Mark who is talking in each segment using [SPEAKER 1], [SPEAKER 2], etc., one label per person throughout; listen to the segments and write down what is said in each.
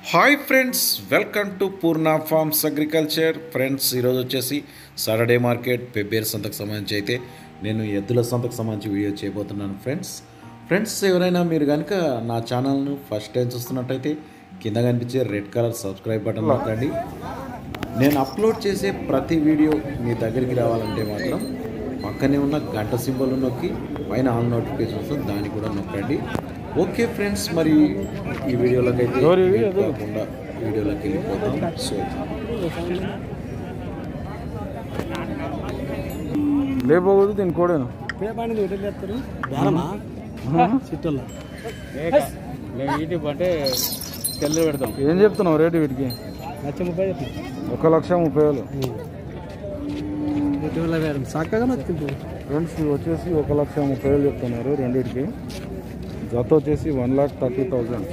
[SPEAKER 1] Hi friends welcome to Purna farms agriculture friends ఈరోజు వచ్చేసి Saturday market Pebbair సంతకు సంబంధించి అయితే నేను ఎద్దుల సంతకు సంబంధించి వీడియో చేయబోతున్నాను ఫ్రెండ్స్ ఫ్రెండ్స్ ఎవరైనా మీరు కనుక నా ఛానల్ను ఫస్ట్ టైం చూస్తున్నట్టయితే కింద కనిపించే రెడ్ కలర్ సబ్స్క్రైబ్ బటన్ నొక్కండి నేను అప్లోడ్ చేసే ప్రతి వీడియో మీ దగ్గరికి రావాలంటే మాత్రం పక్కనే ఉన్న గంట సింబల్ నొక్కి పైన ఆల్ నోటిఫికేషన్ వస్తుంది దాన్ని కూడా నొక్కండి ఓకే ఫ్రెండ్స్ మరి ఈ వీడియోలోకి అయితే లేట్ కాకుండా వీడియోలోకి వెళ్ళిపోతాం సో
[SPEAKER 2] లేకపోతే దీని కోడేను
[SPEAKER 3] పేపానికి హోటల్ చేస్తారు బేరమా సిట్టల్లో
[SPEAKER 4] మేము వీటి అంటే తెల్లు పెడతాం
[SPEAKER 2] ఏం చెప్తున్నావు రేటు వీటికి
[SPEAKER 3] లక్ష ముప్పై చెప్తాను
[SPEAKER 2] ఒక లక్ష ముప్పై వేలు
[SPEAKER 3] ఎటువంటి బేరం చక్కగా నచ్చుకుంటుంది
[SPEAKER 2] ఫ్రెండ్స్ ఇవి వచ్చేసి ఒక లక్ష ముప్పై వేలు చెప్తున్నారు రెండింటికి జత వచ్చేసి వన్ లాక్ థర్టీ థౌజండ్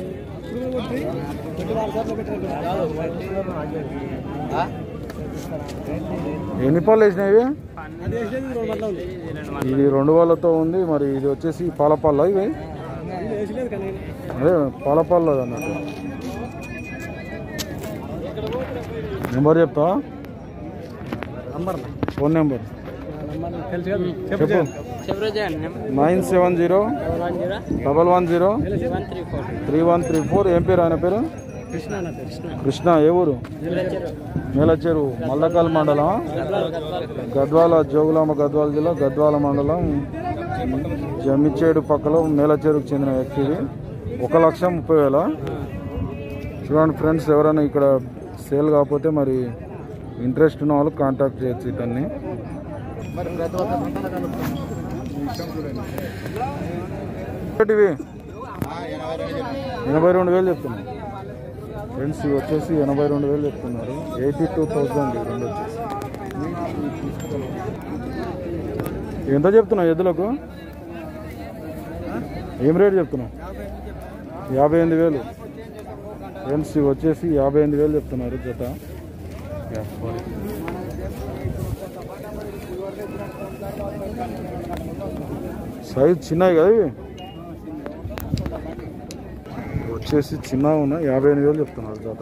[SPEAKER 2] ఎన్ని పళ్ళు వేసినాయి ఇవి?
[SPEAKER 3] అది వేసేది రెండు వందలు ఉంది
[SPEAKER 2] ఇది రెండు వాళ్ళతో ఉంది మరి ఇది వచ్చేసి పాల పళ్ళ ఇవి
[SPEAKER 3] ఇది వేసలేదు కానీ
[SPEAKER 2] అదే పాల పళ్ళు అన్నట్టు నెంబర్ చెప్తా
[SPEAKER 3] నంబర్
[SPEAKER 2] ఫోన్ నెంబర్
[SPEAKER 3] నంబర్ తెలుసు కదా చెప్పు
[SPEAKER 2] చెప్పు nine seven zero double one zero three one three four ఏం పేరు ఆయన పేరు
[SPEAKER 3] కృష్ణ అన్న కృష్ణ
[SPEAKER 2] కృష్ణ ఏ ఊరు మేలచెరు మల్లకల్ మండలం గద్వాల జోగులామ గద్వాల జిల్లా గద్వాల మండలం జమ్మిచేడు పక్కలో మేలచెరుకు చెందిన వ్యక్తి ఇది. ఒక లక్ష ముప్పై వేల చూడండి ఫ్రెండ్స్ ఎవరైనా ఇక్కడ సేల్ కాకపోతే మరి ఇంట్రెస్ట్ ఉన్న వాళ్ళు కాంటాక్ట్ చేయొచ్చు ఇతన్ని ఇవి ఎనభై రెండు వేలు చెప్తున్నాను ఫ్రెండ్స్ ఇవి వచ్చేసి ఎనభై రెండు వేలు చెప్తున్నారు ఎయిటీ టూ థౌజండ్ ఇవి రెండు వచ్చేసి ఎంత చెప్తున్నావు ఎద్దులకు ఏం రేట్ చెప్తున్నావు యాభై ఎనిమిది వేలు ఫ్రెండ్స్ ఇవి వచ్చేసి యాభై ఎనిమిది వేలు చెప్తున్నారు జత సైజ్ చిన్నవి కదా ఇవి వచ్చేసి చిన్నగా ఉన్నాయి యాభై ఎనిమిది వేలు చెప్తున్నారు జత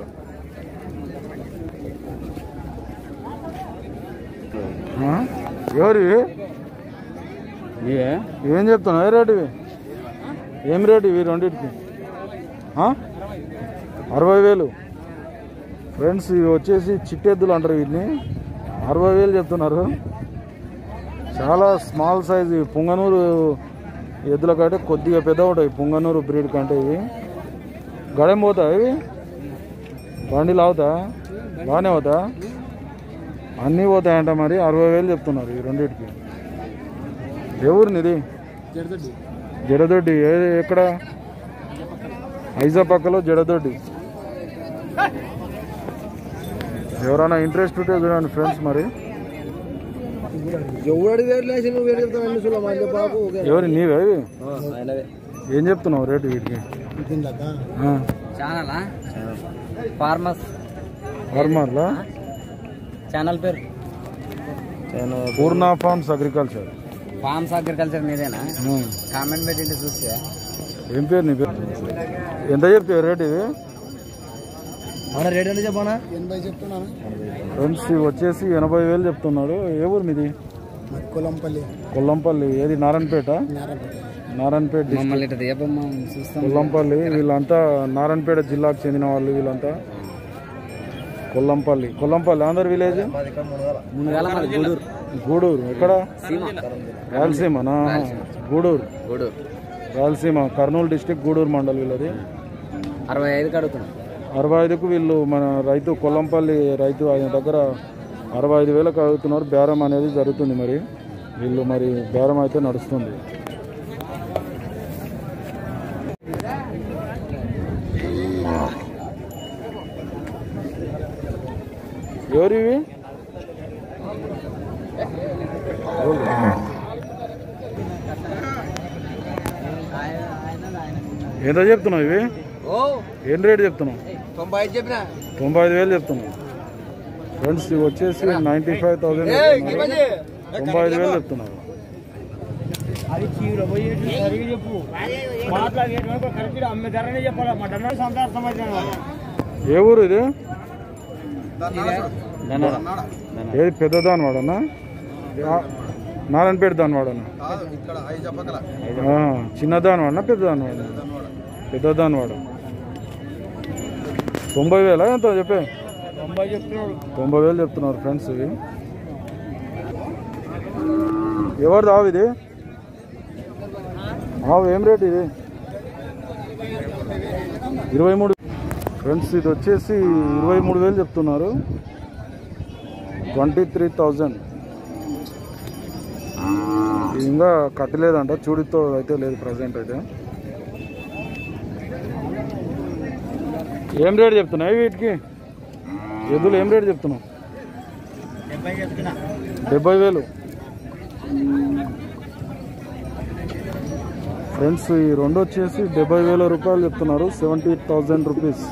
[SPEAKER 2] ఆ? ఎవరివి
[SPEAKER 4] ఇవే
[SPEAKER 2] ఏం చెప్తున్నావు ఏ రేటు ఇవి ఏం రేటు ఇవి రెండింటికి ఆ? అరవై వేలు ఫ్రెండ్స్ ఇవి వచ్చేసి చిట్టెద్దులు అంటారు వీటిని అరవై వేలు చెప్తున్నారు చాలా స్మాల్ సైజ్ ఇవి పుంగనూరు ఎద్దుల కంటే కొద్దిగా పెద్ద ఉంటాయి పుంగనూరు బ్రీడ్ కంటే ఇవి గడెం పోతా ఇవి బండిలు అవుతా బాగానే అవుతా అన్నీ పోతాయంట మరి అరవై వేలు చెప్తున్నారు ఈ రెండింటికి ఏ ఊరినిది
[SPEAKER 3] జడదొడ్డి
[SPEAKER 2] జడదొడ్డి ఏ ఎక్కడ ఐజా పక్కలో జడదొడ్డి ఎవరైనా ఇంట్రెస్ట్ ఉంటే చూడండి ఫ్రెండ్స్ మరి
[SPEAKER 3] ఎవడు వేరు లేచి నువ్వు వేరు చెప్తావు ఎన్ని సులభం అని బాబు
[SPEAKER 2] ఎవరి నీవే ఇవి? ఏం చెప్తున్నావు రేటు వీటికి ఆ,
[SPEAKER 4] ఛానల్ ఫార్మర్స్
[SPEAKER 2] ఫార్మర్లా
[SPEAKER 4] ఛానల్ పేరు
[SPEAKER 2] Purna farms agriculture
[SPEAKER 4] farms agriculture మీదేనా
[SPEAKER 2] ఆ,
[SPEAKER 4] కామెంట్ పెట్టింటే చూస్తే
[SPEAKER 2] ఏం పేరు నీ పేరు ఎంత చెప్తావు రేటు ఇది
[SPEAKER 3] మన రేట్ అంటే చెప్పనా ఎనభై చెప్తున్నాను
[SPEAKER 2] ఫ్రెండ్స్ ఇవి వచ్చేసి ఎనభై వేలు చెప్తున్నాడు ఏ ఊరు మీది
[SPEAKER 3] కొల్లంపల్లి
[SPEAKER 2] కొల్లంపల్లి ఏది నారాయణపేట నారాయణపేట డిస్ట్రిక్ట్
[SPEAKER 4] మమ్మల్ని ఇట్లా చెప్పమ్మా చూస్తాం
[SPEAKER 2] కొల్లంపల్లి వీళ్ళంతా నారాయణపేట జిల్లాకు చెందిన వాళ్ళు వీళ్ళంతా కొల్లంపల్లి కొల్లంపల్లి ఆంధ్ర విలేజ్
[SPEAKER 4] మూడు వేల మంది గూడూరు
[SPEAKER 2] గూడూరు ఎక్కడ
[SPEAKER 4] సీమ
[SPEAKER 2] రాయలసీమనా గూడూరు
[SPEAKER 4] గూడూరు
[SPEAKER 2] రాయలసీమ కర్నూలు డిస్టిక్ గూడూరు మండల్ వీళ్ళది
[SPEAKER 4] అరవై ఐదుకి అడుగుతున్నాం
[SPEAKER 2] అరవై ఐదుకు వీళ్ళు మన రైతు కొల్లంపల్లి రైతు ఆయన దగ్గర అరవై ఐదు వేలకు అడుగుతున్నారు బేరం అనేది జరుగుతుంది మరి వీళ్ళు మరి బేరం అయితే నడుస్తుంది ఎవరివి ఎంత చెప్తున్నావు ఇవి ఏం రేటు చెప్తున్నావు
[SPEAKER 3] తొంభై ఐదు చెప్పిన
[SPEAKER 2] తొంభై ఐదు వేలు చెప్తున్నావు ఫ్రెండ్స్ ఇవి వచ్చేసి నైంటీ ఫైవ్ థౌసండ్ తొంభై ఐదు వేలు చెప్తున్నారు
[SPEAKER 3] అది చీర పోయి సరిగ్గా చెప్పు మాట్లాడేటువంటి కరెక్ట్ అమ్మే ధరనే చెప్పాలి మా డన్నా సంతార్థం
[SPEAKER 2] ఏ ఊరు ఇది ఏది పెద్ద దాని వాడనా నారాయణపేట దాని వాడనా ఆ, చిన్న దాని వాడనా పెద్ద దాని వాడనా పెద్ద దాని వాడు తొంభై వేలా ఎంత చెప్పే
[SPEAKER 3] తొంభై చెప్తున్నాడు
[SPEAKER 2] తొంభై వేలు చెప్తున్నారు ఫ్రెండ్స్ ఇవి ఎవరిది ఆవు ఇది ఆవు ఏం రేట్ ఇది ఇరవై మూడు ఫ్రెండ్స్ ఇది వచ్చేసి ఇరవై మూడు వేలు చెప్తున్నారు ట్వంటీ త్రీ థౌజండ్ ఇది ఇంకా కట్టలేదంట చూడితో అయితే లేదు ప్రజెంట్ అయితే ఏం రేట్ చెప్తున్నాయి వీటికి ఎద్దులు ఏం రేట్ చెప్తున్నావు
[SPEAKER 3] డెబ్బై చెప్తున్నా
[SPEAKER 2] డెబ్బై వేలు ఫ్రెండ్స్ ఈ రెండు వచ్చేసి డెబ్బై వేల రూపాయలు చెప్తున్నారు సెవెంటీ థౌజండ్ రూపీస్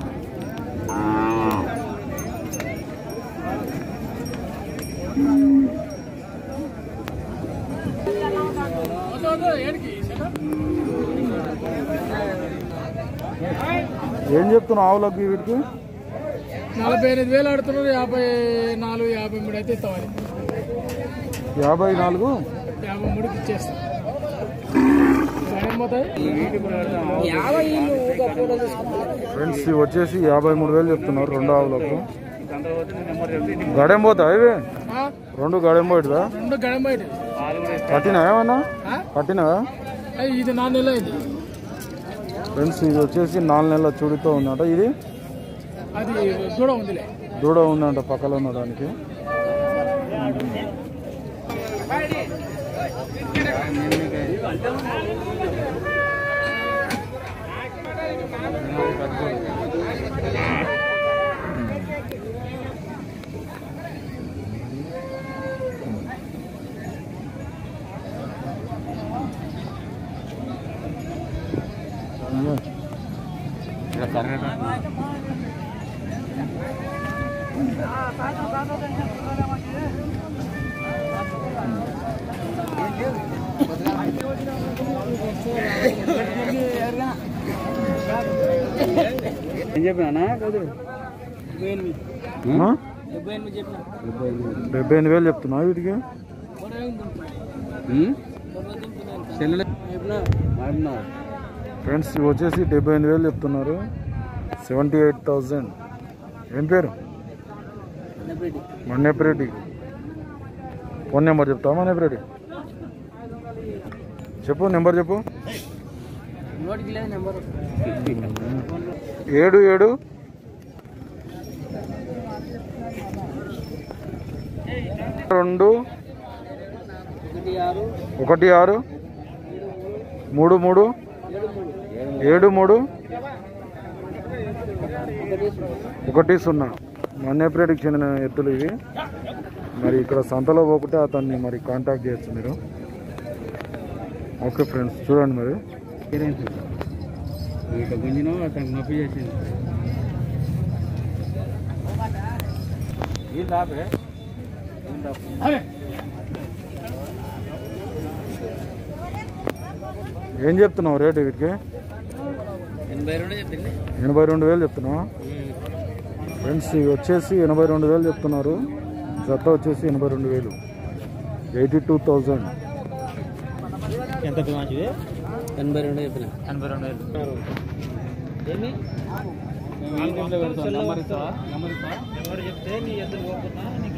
[SPEAKER 2] ఏం చెప్తున్నావు ఆవులకి వీటికి
[SPEAKER 3] నలభై ఎనిమిది వేలు ఆడుతున్నారు యాభై నాలుగు యాభై మూడు అయితే ఇస్తామని
[SPEAKER 2] యాభై నాలుగు
[SPEAKER 3] యాభై మూడుకి ఇచ్చేస్తాం ఏమవుతాయి
[SPEAKER 2] ఫ్రెండ్స్ ఇవి వచ్చేసి యాభై మూడు వేలు చెప్తున్నారు రెండు ఆవులకు గడెం పోతా ఇవి
[SPEAKER 3] ఆ?
[SPEAKER 2] రెండు గడెం పోయిదా
[SPEAKER 3] రెండు గడం బయట
[SPEAKER 2] కట్టినా ఏమన్నా
[SPEAKER 3] ఆ?
[SPEAKER 2] కట్టినా
[SPEAKER 3] అయ్ ఇది నా నెల ఇది
[SPEAKER 2] ఫ్రెండ్స్ ఇది వచ్చేసి నాలుగు నెలల చూడితో ఉందంట ఇది
[SPEAKER 3] అది కూడా ఉందిలే
[SPEAKER 2] దూడ ఉందంట పక్కలో ఉన్న దానికి
[SPEAKER 4] ఏం చెప్పినా కుదురు
[SPEAKER 2] ఆ?
[SPEAKER 3] డెబ్బై ఎనిమిది చెప్పిన
[SPEAKER 2] డెబ్బై ఎనిమిది వేలు చెప్తున్నా వీటికి
[SPEAKER 4] సెల్లు మాడినా
[SPEAKER 2] ఫ్రెండ్స్ ఇవి వచ్చేసి డెబ్బై ఎనిమిది వేలు చెప్తున్నారు సెవెంటీ ఎయిట్ థౌజండ్ ఏం పేరు మన్యప్రెడ్డి ఫోన్ నెంబర్ చెప్తావా మన్యప్రెడ్డి చెప్పు నెంబర్ చెప్పు
[SPEAKER 3] నోటికి లేదు నెంబర్
[SPEAKER 2] ఏడు ఏడు రెండు
[SPEAKER 3] ఒకటి ఆరు
[SPEAKER 2] ఒకటి ఆరు మూడు మూడు ఏడు మూడు ఒకటి సున్నా మన్యప్రేడికి చెందిన ఎత్తులు ఇవి మరి ఇక్కడ సంతలో పోకుంటే అతన్ని మరి కాంటాక్ట్ చేయొచ్చు మీరు ఓకే ఫ్రెండ్స్ చూడండి మరి
[SPEAKER 4] ఇక గుంజినో అతనికి నొప్పి చేసింది
[SPEAKER 2] ఏం చెప్తున్నావు రేటు వీటికి
[SPEAKER 3] ఎనభై రెండు చెప్పింది
[SPEAKER 2] ఎనభై రెండు వేలు చెప్తున్నావా ఫ్రెండ్స్ ఇవి వచ్చేసి ఎనభై రెండు వేలు చెప్తున్నారు జత వచ్చేసి ఎనభై రెండు వేలు ఎయిటీ టూ థౌజండ్
[SPEAKER 3] ఎంత మంచిది ఎనభై రెండు చెప్పిన ఎనభై రెండు వేలు ఏమి నెంబర్ ఇస్తావా నెంబర్ చెప్తే నీ ఎదురు పోకుండా నీకు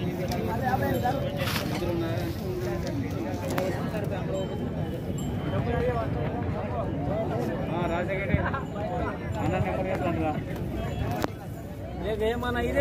[SPEAKER 3] ఏమన్నా ఇదే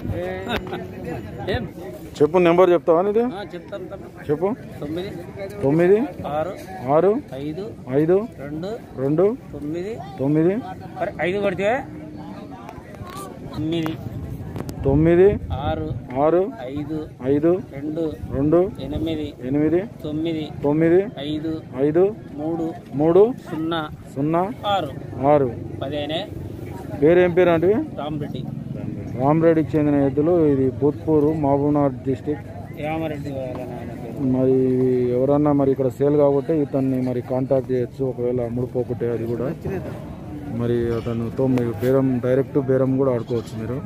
[SPEAKER 3] ఏం
[SPEAKER 2] చెప్పు నెంబర్ చెప్తావా ఇది
[SPEAKER 3] చెప్తాను తప్ప
[SPEAKER 2] చెప్పు
[SPEAKER 3] తొమ్మిది
[SPEAKER 2] తొమ్మిది
[SPEAKER 3] ఆరు
[SPEAKER 2] ఆరు
[SPEAKER 3] ఐదు
[SPEAKER 2] ఐదు
[SPEAKER 3] రెండు
[SPEAKER 2] రెండు
[SPEAKER 3] తొమ్మిది
[SPEAKER 2] తొమ్మిది
[SPEAKER 3] మరి ఐదు కొడితే తొమ్మిది
[SPEAKER 2] తొమ్మిది
[SPEAKER 3] ఆరు
[SPEAKER 2] ఆరు
[SPEAKER 3] ఐదు
[SPEAKER 2] ఐదు
[SPEAKER 3] రెండు
[SPEAKER 2] రెండు
[SPEAKER 3] ఎనిమిది
[SPEAKER 2] ఎనిమిది
[SPEAKER 3] తొమ్మిది
[SPEAKER 2] తొమ్మిది
[SPEAKER 3] ఐదు
[SPEAKER 2] ఐదు
[SPEAKER 3] మూడు
[SPEAKER 2] మూడు
[SPEAKER 3] సున్నా
[SPEAKER 2] సున్నా
[SPEAKER 3] ఆరు
[SPEAKER 2] ఆరు
[SPEAKER 3] పదిహేనే
[SPEAKER 2] పేరు ఏం పేరు అంటే
[SPEAKER 3] రామరెడ్డి
[SPEAKER 2] రామరెడ్డికి చెందిన ఎద్దులు ఇది భూత్పూర్ మహబూబ్నగర్ డిస్టిక్
[SPEAKER 3] రామారెడ్డి వాళ్ళ నాయన పేరు
[SPEAKER 2] మరి ఎవరన్నా మరి ఇక్కడ సేల్ కాబట్టి ఇతన్ని మరి కాంటాక్ట్ చేయొచ్చు ఒకవేళ అమ్ముడుపోకుంటే అది కూడా మరి అతనుతో మీరు బేరం డైరెక్ట్ బేరం కూడా ఆడుకోవచ్చు మీరు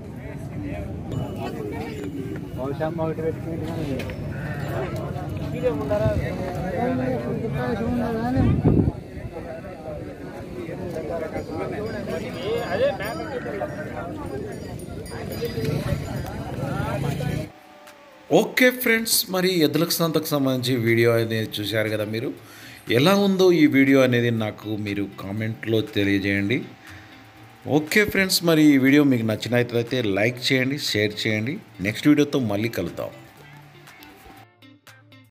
[SPEAKER 1] ఓకే ఫ్రెండ్స్ మరి ఎద్దులకు సంతకు సంబంధించి వీడియో అనేది చూశారు కదా మీరు ఎలా ఉందో ఈ వీడియో అనేది నాకు మీరు కామెంట్లో తెలియజేయండి ఓకే ఫ్రెండ్స్ మరి ఈ వీడియో మీకు నచ్చినట్లయితే లైక్ చేయండి షేర్ చేయండి నెక్స్ట్ వీడియోతో మళ్ళీ కలుద్దాం